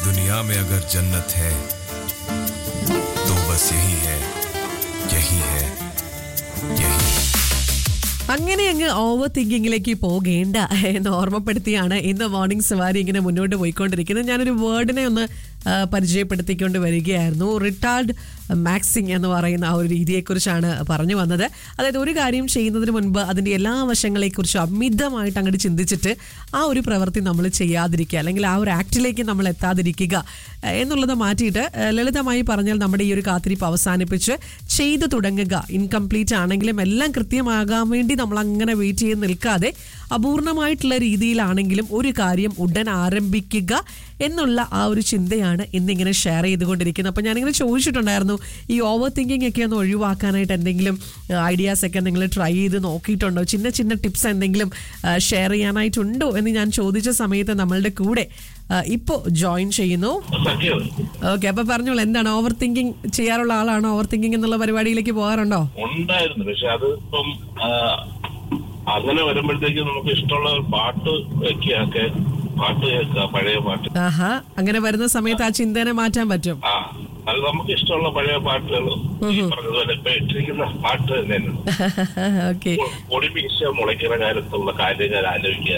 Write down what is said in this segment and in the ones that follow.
दुनिया में अगर जन्नत है तो बस यही है यही है यही है അങ്ങനെ അങ്ങ് ഓവർ തിങ്കിങ്ങിലേക്ക് പോകേണ്ട എന്ന് ഓർമ്മപ്പെടുത്തിയാണ് ഇന്ന് മോർണിംഗ് സവാരി ഇങ്ങനെ മുന്നോട്ട് പോയിക്കൊണ്ടിരിക്കുന്നത് ഞാനൊരു വേർഡിനെ ഒന്ന് ആ, പരിചയപ്പെടുത്തിക്കൊണ്ട് വരികയായിരുന്നു റിട്ടാർഡ് മാക്സിങ് എന്ന് പറയുന്ന ആ ഒരു രീതിയെക്കുറിച്ചാണ് പറഞ്ഞു വന്നത് അതായത് ഒരു കാര്യം ചെയ്യുന്നതിന് മുൻപ് അതിൻ്റെ എല്ലാ വശങ്ങളെക്കുറിച്ചും അമിതമായിട്ട് അങ്ങോട്ട് ചിന്തിച്ചിട്ട് ആ ഒരു പ്രവൃത്തി നമ്മൾ ചെയ്യാതിരിക്കുക അല്ലെങ്കിൽ ആ ഒരു ആക്ടിലേക്ക് നമ്മൾ എത്താതിരിക്കുക ആ, എന്നുള്ളത് മാറ്റിയിട്ട് ആ, ലളിതമായി പറഞ്ഞാൽ നമ്മുടെ ഈ ഒരു കാത്തിരിപ്പ് അവസാനിപ്പിച്ച് ചെയ്തു തുടങ്ങുക ഇൻകംപ്ലീറ്റ് ആണെങ്കിലും എല്ലാം കൃത്യമാകാൻ വേണ്ടി നമ്മൾ അങ്ങനെ വെയിറ്റ് ചെയ്ത് നിൽക്കാതെ അപൂർണമായിട്ടുള്ള രീതിയിലാണെങ്കിലും ഒരു കാര്യം ഉടൻ ആരംഭിക്കുക എന്നുള്ള ആ ഒരു ചിന്തയാണ് ഇന്നിങ്ങനെ ഷെയർ ചെയ്തുകൊണ്ടിരിക്കുന്നത് അപ്പോൾ ഞാനിങ്ങനെ ചോദിച്ചിട്ടുണ്ടായിരുന്നു ഈ ഓവർ തിങ്കിങ് ഒക്കെ ഒന്ന് ഒഴിവാക്കാനായിട്ട് എന്തെങ്കിലും ഐഡിയാസ് ഒക്കെ നിങ്ങൾ ട്രൈ ചെയ്ത് നോക്കിയിട്ടുണ്ടോ ചിന്ന ചിന്ന ടിപ്സ് എന്തെങ്കിലും ഷെയർ ചെയ്യാനായിട്ടുണ്ടോ എന്ന് ഞാൻ ചോദിച്ച സമയത്ത് നമ്മളുടെ കൂടെ ഇപ്പോൾ ജോയിൻ ചെയ്യുന്നു സത്യം ഓക്കെ അപ്പൊ പറഞ്ഞോളൂ എന്താണ് ഓവർ തിങ്കിങ് ചെയ്യാറുള്ള ആളാണോ ഓവർ തിങ്കിങ് എന്നുള്ള പരിപാടിയിലേക്ക് പോകാറുണ്ടോ ഉണ്ടായിരുന്നു പക്ഷെ അത് ഇപ്പം ആ, അങ്ങനെ വരുമ്പോഴത്തേക്ക് നമുക്ക് ഇഷ്ടമുള്ള പാട്ട് വെക്കുകയൊക്കെ പാട്ട് കേൾക്കുക പഴയ പാട്ട് ആഹാ അങ്ങനെ വരുന്ന സമയത്ത് ആ ചിന്തനെ മാറ്റാൻ പറ്റും ആ അത് നമുക്ക് ഇഷ്ടമുള്ള പഴയ പാട്ടുകൾ ഈ പറഞ്ഞതുപോലെ ഇപ്പൊ ഇട്ടിരിക്കുന്ന പാട്ട് തന്നെയാണ് ഓക്കെ പൊടിമീശ മുളയ്ക്കുന്ന കാലത്തുള്ള കാര്യങ്ങൾ ആലോചിക്കുക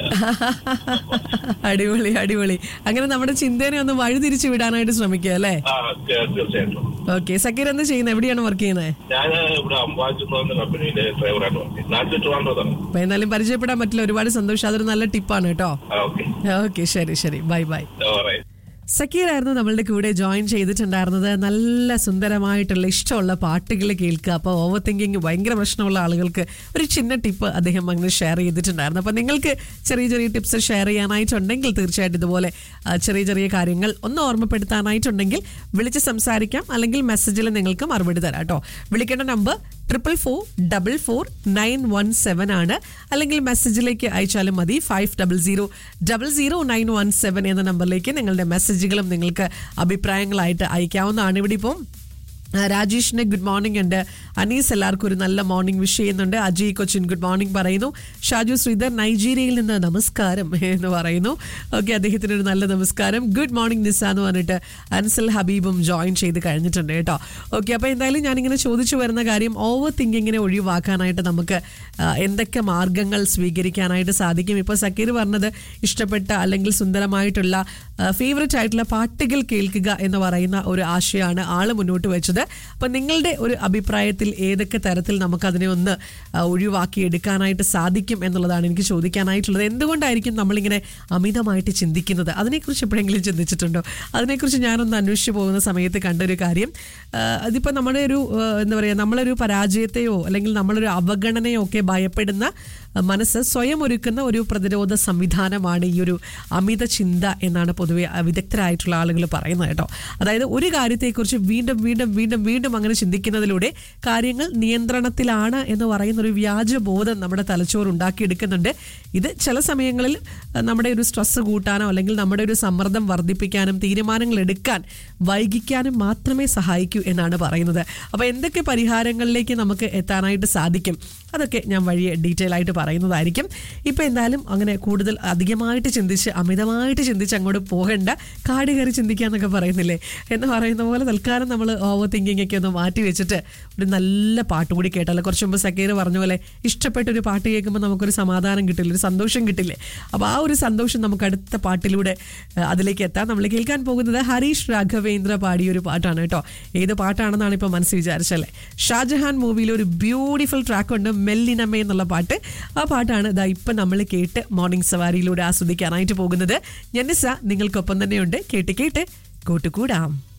അടിപൊളി അടിപൊളി അങ്ങനെ നമ്മുടെ ചിന്തേനെ ഒന്ന് വഴിതിരിച്ചു വിടാനായിട്ട് ശ്രമിക്കുക അല്ലേ ആ തീ- തീർച്ചയായിട്ടും ഓക്കെ സക്കീർ എന്താ ചെയ്യുന്നത് എവിടെയാണ് വർക്ക് ചെയ്യുന്നത് ഞാൻ ഇവിടെ അംബാജ് എന്ന് പറഞ്ഞ കമ്പനിയിലെ ഡ്രൈവറായിട്ട് വർക്ക് നാട്ടിൽ ട്രിവാൻഡ്രത്താണ് അപ്പൊ എന്നാലും പരിചയപ്പെടാൻ പറ്റില്ല ഒരുപാട് സന്തോഷം അതൊരു നല്ല ടിപ്പാണ് കേട്ടോ ആ ഓക്കെ ഓക്കെ ശരി ശരി ബൈ ബൈ ഓറൈറ്റ് സക്കീറായിരുന്നു നമ്മളുടെ കൂടെ ജോയിൻ ചെയ്തിട്ടുണ്ടായിരുന്നത് നല്ല സുന്ദരമായിട്ടുള്ള ഇഷ്ടമുള്ള പാട്ടുകൾ കേൾക്കുക അപ്പോൾ ഓവർ തിങ്കിങ് ഭയങ്കര പ്രശ്നമുള്ള ആളുകൾക്ക് ഒരു ചിന്ന ടിപ്പ് അദ്ദേഹം അങ്ങനെ ഷെയർ ചെയ്തിട്ടുണ്ടായിരുന്നു അപ്പോൾ നിങ്ങൾക്ക് ചെറിയ ചെറിയ ടിപ്സ് ഷെയർ ചെയ്യാനായിട്ടുണ്ടെങ്കിൽ തീർച്ചയായിട്ടും ഇതുപോലെ ആ, ചെറിയ ചെറിയ കാര്യങ്ങൾ ഒന്ന് ഓർമ്മപ്പെടുത്താനായിട്ടുണ്ടെങ്കിൽ വിളിച്ച് സംസാരിക്കാം അല്ലെങ്കിൽ മെസ്സേജിൽ നിങ്ങൾക്ക് മറുപടി തരാം കേട്ടോ വിളിക്കേണ്ട number triple four double four nine one seven ആണ് അല്ലെങ്കിൽ മെസ്സേജിലേക്ക് അയച്ചാലും മതി five double zero double zero nine one seven എന്ന നമ്പറിലേക്ക് നിങ്ങളുടെ മെസ്സേജുകളും നിങ്ങൾക്ക് അഭിപ്രായങ്ങളായിട്ട് അയക്കാവുന്നതാണ് ഇവിടെ ഇപ്പം ആ, രാജേഷിന് ഗുഡ് മോർണിംഗ് ഉണ്ട് അനീസ് എല്ലാവർക്കും ഒരു നല്ല മോർണിംഗ് വിഷ് ചെയ്യുന്നുണ്ട് അജയ് കൊച്ചിൻ ഗുഡ് മോർണിംഗ് പറയുന്നു ഷാജു ശ്രീധർ നൈജീരിയയിൽ നിന്ന് നമസ്കാരം എന്ന് പറയുന്നു ഓക്കെ അദ്ദേഹത്തിന് ഒരു നല്ല നമസ്കാരം ഗുഡ് മോർണിംഗ് നിസ എന്ന് പറഞ്ഞിട്ട് അൻസൽ ഹബീബും ജോയിൻ ചെയ്ത് കഴിഞ്ഞിട്ടുണ്ട് കേട്ടോ ഓക്കെ അപ്പോൾ എന്തായാലും ഞാനിങ്ങനെ ചോദിച്ചു വരുന്ന കാര്യം ഓവർ തിങ്കിങ്ങിനെ ഒഴിവാക്കാനായിട്ട് നമുക്ക് ആ, എന്തൊക്കെ മാർഗങ്ങൾ സ്വീകരിക്കാനായിട്ട് സാധിക്കും ഇപ്പോൾ സക്കീർ പറഞ്ഞത് ഇഷ്ടപ്പെട്ട അല്ലെങ്കിൽ സുന്ദരമായിട്ടുള്ള ഫേവററ്റ് ആയിട്ടുള്ള പാട്ടുകൾ കേൾക്കുക എന്ന് പറയുന്ന ഒരു ആശയമാണ് ആള് മുന്നോട്ട് വെച്ചത് അപ്പൊ നിങ്ങളുടെ ഒരു അഭിപ്രായത്തിൽ ഏതൊക്കെ തരത്തിൽ നമുക്ക് അതിനെ ഒന്ന് ആ, ഒഴിവാക്കി എടുക്കാനായിട്ട് സാധിക്കും എന്നുള്ളതാണ് എനിക്ക് ചോദിക്കാനായിട്ടുള്ളത് എന്തുകൊണ്ടായിരിക്കും നമ്മളിങ്ങനെ അമിതമായിട്ട് ചിന്തിക്കുന്നത് അതിനെക്കുറിച്ച് എപ്പോഴെങ്കിലും ചിന്തിച്ചിട്ടുണ്ടോ അതിനെക്കുറിച്ച് ഞാനൊന്ന് അന്വേഷിച്ച് പോകുന്ന സമയത്ത് കണ്ട ഒരു കാര്യം ആ, അതിപ്പോൾ നമ്മുടെ ഒരു ആ, എന്താ പറയുക നമ്മളൊരു പരാജയത്തെയോ അല്ലെങ്കിൽ നമ്മളൊരു അവഗണനയോ ഒക്കെ ഭയപ്പെടുന്ന ആ, മനസ്സ് സ്വയം ഒരുക്കുന്ന ഒരു പ്രതിരോധ സംവിധാനമാണ് ഈ ഒരു അമിത ചിന്ത എന്നാണ് പൊതുവെ ആ, വിദഗ്ധരായിട്ടുള്ള ആളുകൾ പറയുന്നത് കേട്ടോ അതായത് ഒരു കാര്യത്തെക്കുറിച്ച് വീണ്ടും വീണ്ടും വീണ്ടും വീണ്ടും അങ്ങനെ ചിന്തിക്കുന്നതിലൂടെ കാര്യങ്ങൾ നിയന്ത്രണത്തിലാണ് എന്ന് പറയുന്ന ഒരു വ്യാജബോധം നമ്മുടെ തലച്ചോറ് ഉണ്ടാക്കിയെടുക്കുന്നുണ്ട് ഇത് ചില സമയങ്ങളിൽ ആ, നമ്മുടെ ഒരു സ്ട്രെസ് കൂട്ടാനോ അല്ലെങ്കിൽ നമ്മുടെ ഒരു സമ്മർദ്ദം വർദ്ധിപ്പിക്കാനും തീരുമാനങ്ങൾ എടുക്കാൻ വൈകിക്കാനും മാത്രമേ സഹായിക്കൂ എന്നാണ് പറയുന്നത് അപ്പോൾ എന്തൊക്കെ പരിഹാരങ്ങളിലേക്ക് നമുക്ക് എത്താനായിട്ട് സാധിക്കും അതൊക്കെ ഞാൻ വഴിയെ ഡീറ്റെയിൽ ആയിട്ട് പറയുന്നതായിരിക്കും ഇപ്പം എന്തായാലും അങ്ങനെ കൂടുതൽ അധികമായിട്ട് ചിന്തിച്ച് അമിതമായിട്ട് ചിന്തിച്ച് അങ്ങോട്ട് പോകണ്ട കാട് കയറി ചിന്തിക്കാന്നൊക്കെ പറയുന്നില്ലേ എന്ന് പറയുന്ന പോലെ തൽക്കാലം നമ്മൾ ഓവർ തിങ്കിങ് ഒക്കെ ഒന്ന് മാറ്റി വെച്ചിട്ട് ഒരു നല്ല പാട്ട് കൂടി കേട്ടാലോ കുറച്ച് മുമ്പ് സക്കീർ പറഞ്ഞ പോലെ ഇഷ്ടപ്പെട്ട ഒരു പാട്ട് കേൾക്കുമ്പോൾ നമുക്കൊരു സമാധാനം കിട്ടില്ല ഒരു സന്തോഷം കിട്ടില്ലേ അപ്പോൾ ആ ഒരു സന്തോഷം നമുക്ക് അടുത്ത പാട്ടിലൂടെ ആ, അതിലേക്ക് എത്താം നമ്മൾ കേൾക്കാൻ പോകുന്നത് ഹരീഷ് രാഘവേന്ദ്ര പാടിയ ഒരു പാട്ടാണ് കേട്ടോ ഏത് പാട്ടാണെന്നാണ് ഇപ്പോൾ മനസ്സ് വിചാരിച്ചല്ലേ ഷാജഹാൻ മൂവിയിൽ ഒരു ബ്യൂട്ടിഫുൾ ട്രാക്ക് ഉണ്ട് മെല്ലിനമ്മ എന്നുള്ള പാട്ട് ആ പാട്ടാണ് ഇതാ ഇപ്പം നമ്മൾ കേട്ട് മോർണിംഗ് സവാരിയിലൂടെ ആസ്വദിക്കാനായിട്ട് പോകുന്നത് ഞന്നിസ നിങ്ങൾക്കൊപ്പം തന്നെയുണ്ട് കേട്ട് കേട്ട് കൂട്ടുകൂടാം